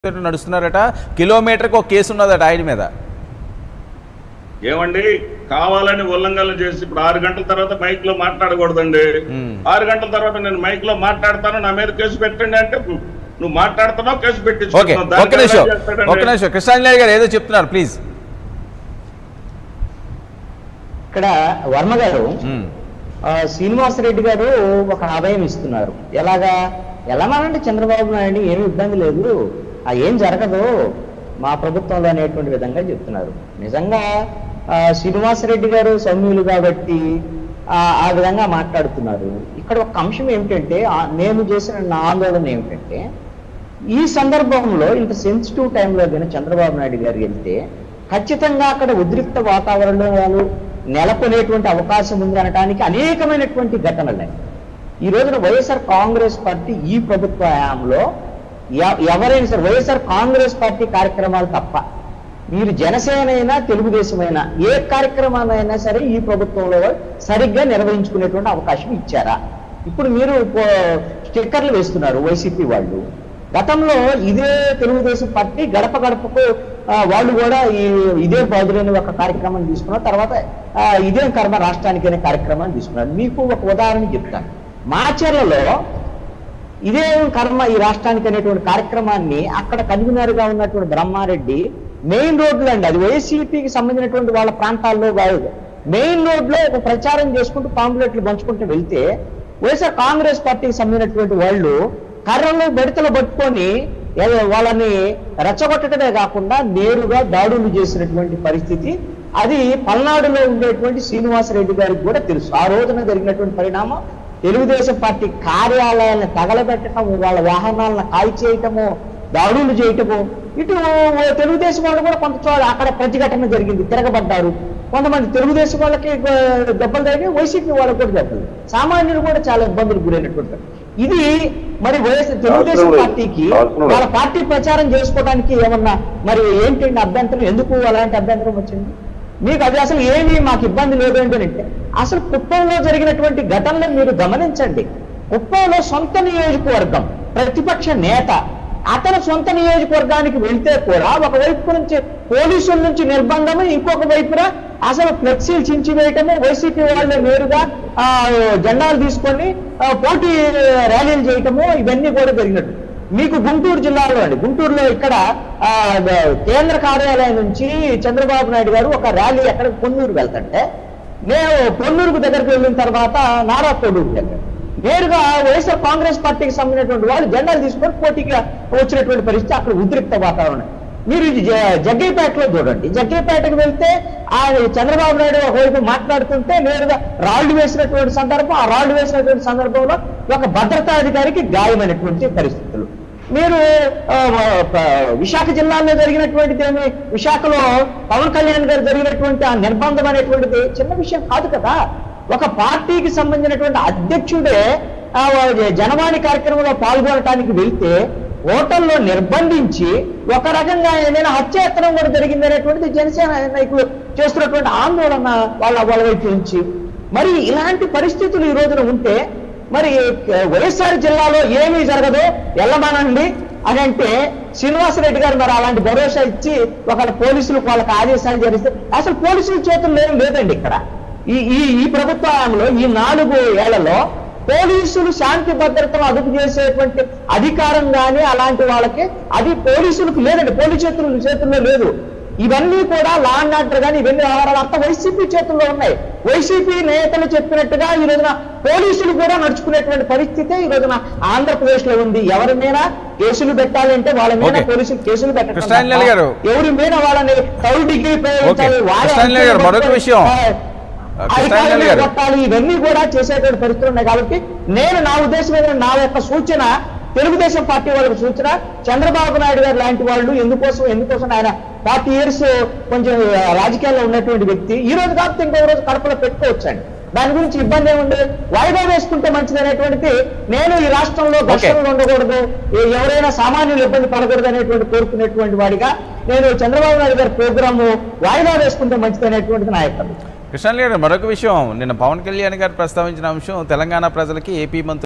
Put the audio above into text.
నడుస్తున్నారట కిలోమీటర్కి ఒక కేసు ఉన్నదట ఆయన మీద ఏమండి కావాలని ఉల్లంఘనలు చేసి ఇప్పుడు ఆరు గంటల తర్వాత మైక్ లో మాట్లాడకూడదండి మ్మ్. ఆరు గంటల తర్వాత నేను మైక్ లో మాట్లాడతాను నా మీద కేసు పెట్టండి అంటే నువ్వు మాట్లాడుతున్నావు కేసు ఓకే పెట్టించుకుంటున్నావు. ఒక్క దానికి నిమిషం ఎలా చేస్తాడండి? ఒక్క నిమిషం కృష్ణాంజలి గారు ఏదో చెప్తున్నారు ప్లీజ్ ఇక్కడ వర్మ గారు ఆ, శ్రీనివాసరెడ్డి గారు ఒక అభయం ఇస్తున్నారు ఎలాగా ఎలామానంటే చంద్రబాబు నాయుడు ఏమి ఇబ్బంది లేదు ఆ ఏం జరగదు మా ప్రభుత్వంలో అనేటువంటి విధంగా చెప్తున్నారు నిజంగా ఆ, శ్రీనివాసరెడ్డి గారు సౌమ్యులు కాబట్టి ఆ, ఆ విధంగా మాట్లాడుతున్నారు ఇక్కడ ఒక అంశం ఏమిటంటే ఆ, నేను చేసిన నా ఆందోళన ఏమిటంటే ఈ సందర్భంలో ఇంత సెన్సిటివ్ టైంలో కానీ చంద్రబాబు నాయుడు గారు వెళ్తే ఖచ్చితంగా అక్కడ ఉద్రిక్త వాతావరణాలు నెలకొనేటువంటి అవకాశం ఉంది అనడానికి అనేకమైనటువంటి ఘటనలు ఉన్నాయి. ఈ రోజున వైఎస్ఆర్ కాంగ్రెస్ పార్టీ ఈ ప్రభుత్వ హయాంలో ఎ- ఎవరైనా సరే వైఎస్ఆర్ కాంగ్రెస్ పార్టీ కార్యక్రమాలు తప్ప మీరు జనసేన అయినా తెలుగుదేశమైనా ఏ కార్యక్రమాన్నైనా సరే ఈ ప్రభుత్వంలో సరిగ్గా నిర్వహించుకునేటువంటి అవకాశం ఇచ్చారా ఇప్పుడు మీరు పో- స్టిక్కర్లు వేస్తున్నారు వైసీపీ వాళ్ళు గతంలో ఇదే తెలుగుదేశం పార్టీ గడప గడపకు ఆ, వాళ్ళు కూడా ఈ ఇదే బాధులని ఒక కార్యక్రమం తీసుకున్నారు తర్వాత ఆ, ఇదే కర్మ రాష్ట్రానికి అనే కార్యక్రమాన్ని తీసుకున్నారు మీకు ఒక ఉదాహరణ చెప్తాను మాచర్లలో ఇదే కర్మ ఈ రాష్ట్రానికి అనేటువంటి కార్యక్రమాన్ని అక్కడ కన్వీనర్ గా ఉన్నటువంటి బ్రహ్మారెడ్డి మెయిన్ రోడ్లు అండి అది వైసీపీకి సంబంధించినటువంటి వాళ్ళ ప్రాంతాల్లో కాదు మెయిన్ రోడ్ లో ఒక ప్రచారం చేసుకుంటూ పాంపులెట్లు పంచుకుంటూ వెళ్తే వైఎస్ఆర్ కాంగ్రెస్ పార్టీకి సంబంధించినటువంటి వాళ్ళు కర్రలు బెడతలు పట్టుకొని ఏదో వాళ్ళని రెచ్చగొట్టడమే కాకుండా నేరుగా దాడులు చేసినటువంటి పరిస్థితి అది పల్నాడులో ఉండేటువంటి శ్రీనివాసరెడ్డి గారికి కూడా తెలుసు ఆ రోజున జరిగినటువంటి పరిణామం తెలుగుదేశం పార్టీ కార్యాలయాలను తగలబెట్టడం వాళ్ళ వాహనాలను కాల్చేయటము దాడులు చేయటము ఇటు తెలుగుదేశం వాళ్ళు కూడా కొంత చోట అక్కడ ప్రతిఘటన జరిగింది తిరగబడ్డారు కొంతమంది తెలుగుదేశం వాళ్ళకి గ- దెబ్బలు తగిలి వైసీపీ వాళ్ళకి కూడా దెబ్బలు సామాన్యులు కూడా చాలా ఇబ్బందులు గురైనటువంటి ఇది మరి వైఎస్ తెలుగుదేశం అవసరం లేదు. పార్టీకి అవసరం లేదు. వాళ్ళ పార్టీ ప్రచారం చేసుకోవడానికి ఏమన్నా మరి ఏంటండి అభ్యంతరం ఎందుకు అలాంటి అభ్యంతరం వచ్చింది మీకు అది అసలు ఏమీ మాకు ఇబ్బంది లేదు ఏంటి అంటే అసలు కుప్పంలో జరిగినటువంటి ఘటనలు మీరు గమనించండి కుప్పంలో సొంత నియోజకవర్గం ప్రతిపక్ష నేత అతని సొంత నియోజకవర్గానికి వెళ్తే కూడా ఒకవైపు నుంచి పోలీసుల నుంచి నిర్బంధము ఇంకొక వైపున అసలు ఫ్లెక్సీలు చించివేయటము వైసీపీ వాళ్ళు నేరుగా ఆ, జెండాలు తీసుకొని ఆ, పోటీ ర్యాలీలు చేయటము ఇవన్నీ కూడా జరిగినట్టు మీకు గుంటూరు జిల్లాలో అండి గుంటూరులో ఇక్కడ ఆ, ద- కేంద్ర కార్యాలయం నుంచి చంద్రబాబు నాయుడు గారు ఒక ర్యాలీ ఎక్కడ పొన్నూరు వెళ్తుంటే నేను పొన్నూరుకు దగ్గరికి వెళ్ళిన తర్వాత నారా తోడూరు దగ్గర నేరుగా వైఎస్ఆర్ కాంగ్రెస్ పార్టీకి సంబంధించినటువంటి వాళ్ళు జెండాలు తీసుకొని పోటీగా వచ్చినటువంటి పరిస్థితి అక్కడ ఉద్రిక్త వాతావరణం మీరు ఇది జ- జగ్గయ్యపేటలో చూడండి జగ్గయ్యపేటకు వెళ్తే ఆ చంద్రబాబు నాయుడు ఒకవైపు మాట్లాడుతుంటే నేరుగా రాళ్లు వేసినటువంటి సందర్భం ఆ రాళ్లు వేసినటువంటి సందర్భంలో ఒక భద్రతాధికారికి గాయమైనటువంటి పరిస్థితులు మీరు ఆ, ప- విశాఖ జిల్లాలో జరిగినటువంటిది ఏమి విశాఖలో పవన్ కళ్యాణ్ గారు జరిగినటువంటి ఆ నిర్బంధం అనేటువంటిది చిన్న విషయం కాదు కదా ఒక పార్టీకి సంబంధించినటువంటి అధ్యక్షుడే ఆ, జనవాణి కార్యక్రమంలో పాల్గొనడానికి వెళ్తే హోటల్లో నిర్బంధించి ఒక రకంగా ఏదైనా హత్యాయత్నం కూడా జరిగింది అనేటువంటిది జనసేన నాయకులు చేస్తున్నటువంటి ఆందోళన వాళ్ళ వాళ్ళ వైపు నుంచి మరి ఇలాంటి పరిస్థితులు ఈ రోజున ఉంటే మరి వైఎస్ఆర్ జిల్లాలో ఏమీ జరగదు వెళ్ళమానండి అని అంటే శ్రీనివాసరెడ్డి గారు మరి అలాంటి భరోసా ఇచ్చి ఒకళ్ళ పోలీసులకు వాళ్ళకి ఆదేశాలు జరిస్తే అసలు పోలీసుల చేతుల్లో ఏం లేదండి ఇక్కడ ఈ ఈ ఈ ప్రభుత్వంలో ఈ నాలుగు ఏళ్లలో పోలీసులు శాంతి భద్రతను అదుపు చేసేటువంటి అధికారం కానీ అలాంటి వాళ్ళకి అది పోలీసులకు లేదండి పోలీసు చేతులు చేతుల్లో లేదు ఇవన్నీ కూడా లా అండ్ ఆర్డర్ కానీ ఇవన్నీ వ్యవహారాలు అంతా వైసీపీ చేతుల్లో ఉన్నాయి వైసీపీ నేతలు చెప్పినట్టుగా ఈ రోజున పోలీసులు కూడా నడుచుకునేటువంటి పరిస్థితే ఈ రోజున ఆంధ్రప్రదేశ్ లో ఉంది ఎవరి మీద కేసులు పెట్టాలంటే వాళ్ళ మీద ఓకే. పోలీసులు కేసులు పెట్టడం కృష్ణాంజలి గారు. తప్ప ఎవరి మీద వాళ్ళని థర్డ్ డిగ్రీ ప్రయోగించాలి ఓకే. వాళ్ళ కృష్ణాంజలి గారు, మరొక విషయం. ఆ, కృష్ణాంజలి అధికారులు గారు. కొట్టాలి ఇవన్నీ కూడా చేసేటువంటి పరిస్థితులు ఉన్నాయి కాబట్టి నేను నా ఉద్దేశం ఏంటంటే నా యొక్క సూచన తెలుగుదేశం పార్టీ వాళ్ళకి సూచన చంద్రబాబు నాయుడు గారు లాంటి వాళ్ళు ఎందుకోసం ఎందుకోసం ఆయన ఫార్టీ ఇయర్స్ కొంచెం ఆ, రాజకీయాల్లో ఉన్నటువంటి వ్యక్తి ఈ రోజు కాకపోతే ఇంకో రోజు కడపలో పెట్టుకోవచ్చండి దాని గురించి ఇబ్బంది ఏముంది వాయిదా వేసుకుంటే మంచిది అనేటువంటిది నేను ఈ రాష్ట్రంలో ఘర్షణలు ఉండకూడదు ఏ- ఎవరైనా సామాన్యులు ఇబ్బంది పడకూడదు అనేటువంటి కోరుకునేటువంటి వాడిగా నేను చంద్రబాబు నాయుడు గారి ప్రోగ్రాము వాయిదా వేసుకుంటే మంచిది అనేటువంటిది నా యొక్క అభిప్రాయం. కృష్ణాంజలి గారు మరొక విషయం నిన్న పవన్ కళ్యాణ్ గారు ప్రస్తావించిన అంశం తెలంగాణ ప్రజలకి ఏపీ మంత్రులు